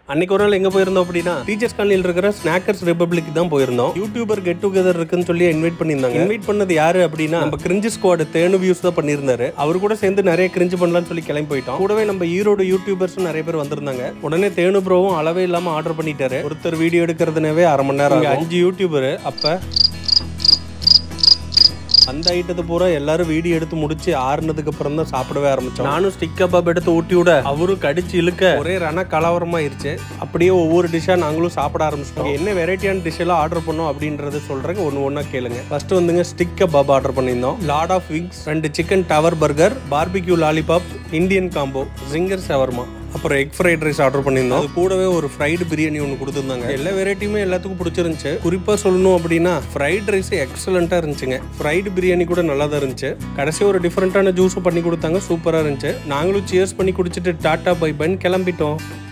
அன்னைக்கு ஒரு நாள் எங்க போயிருந்தோம் அப்படின்னா டீச்சர்ஸ் காலனியில் இருக்கிற ஸ்நாக்கர்ஸ் ரிபப்ளிக் தான் போயிருந்தோம் யூடியூபர் கெட் டுகெதர் இருக்குன்னு சொல்லி இன்வைட் பண்ணியிருந்தாங்க இன்வைட் பண்ணது யாரு அப்படின்னா நம்ம கிரிஞ்சு ஸ்குவாட் தேனு வியூஸ் தான் பண்ணியிருந்தாரு அவர் கூட சேர்ந்து நிறைய கிரிஞ்சு பண்ணலாம்னு சொல்லி கிளம்பி போயிட்டோம் கூடவே நம்ம ஈரோடு யூடியூபர்ஸும் நிறைய பேர் வந்திருந்தாங்க உடனே தேனு ப்ரோவும் அளவே இல்லாம ஆர்டர் பண்ணிட்டாரு ஒருத்தர் வீடியோ எடுக்கிறதுனவே அரை மணி நேரம் ஆகும். அஞ்சு யூடியூபர் அப்ப அந்த ஐட்டத்தை பூரா எல்லாரும் வீடியோ எடுத்து முடிச்சு ஆறுனதுக்கு அப்புறம் தான் சாப்பிடவே ஆரம்பிச்சோம் நானும் ஸ்டிக் கபாப் எடுத்து ஊட்டி விட அவரும் கடிச்சு இழுக்க ஒரே ரண கலவரமாயிருச்சு அப்படியே ஒவ்வொரு டிஷ்ஷா நாங்களும் சாப்பிட ஆரம்பிச்சிட்டோம் என்ன வெரைட்டியான டிஷ் எல்லாம் ஆர்டர் பண்ணோம் அப்படின்றத சொல்றேங்க ஒன்று ஒன்றா கேளுங்க ஃபர்ஸ்ட் வந்துங்க ஸ்டிக் கபாப் ஆர்டர் பண்ணியிருந்தோம் லாட் ஆஃப் விங்ஸ் ரெண்டு chicken tower burger barbecue lollipop Indian combo zinger shawarma அப்புறம் எக் ஃப்ரைட் ரைஸ் ஆர்டர் பண்ணியிருந்தோம் அது கூடவே ஒரு ஃப்ரைடு பிரியாணி ஒன்று கொடுத்துருந்தாங்க எல்லா வெரைட்டியுமே எல்லாத்துக்கும் பிடிச்சிருந்துச்சு குறிப்பாக சொல்லணும் அப்படின்னா ஃப்ரைட் ரைஸ் எக்ஸலண்ட்டாக இருந்துச்சுங்க ஃப்ரைடு பிரியாணி கூட நல்லா தான் இருந்துச்சு கடைசி ஒரு டிஃப்ரெண்ட்டான ஜூஸும் பண்ணி கொடுத்தாங்க சூப்பராக இருந்துச்சு நாங்களும் சியர்ஸ் பண்ணி குடிச்சிட்டு டாட்டா பை பைன்னு கிளம்பிட்டோம்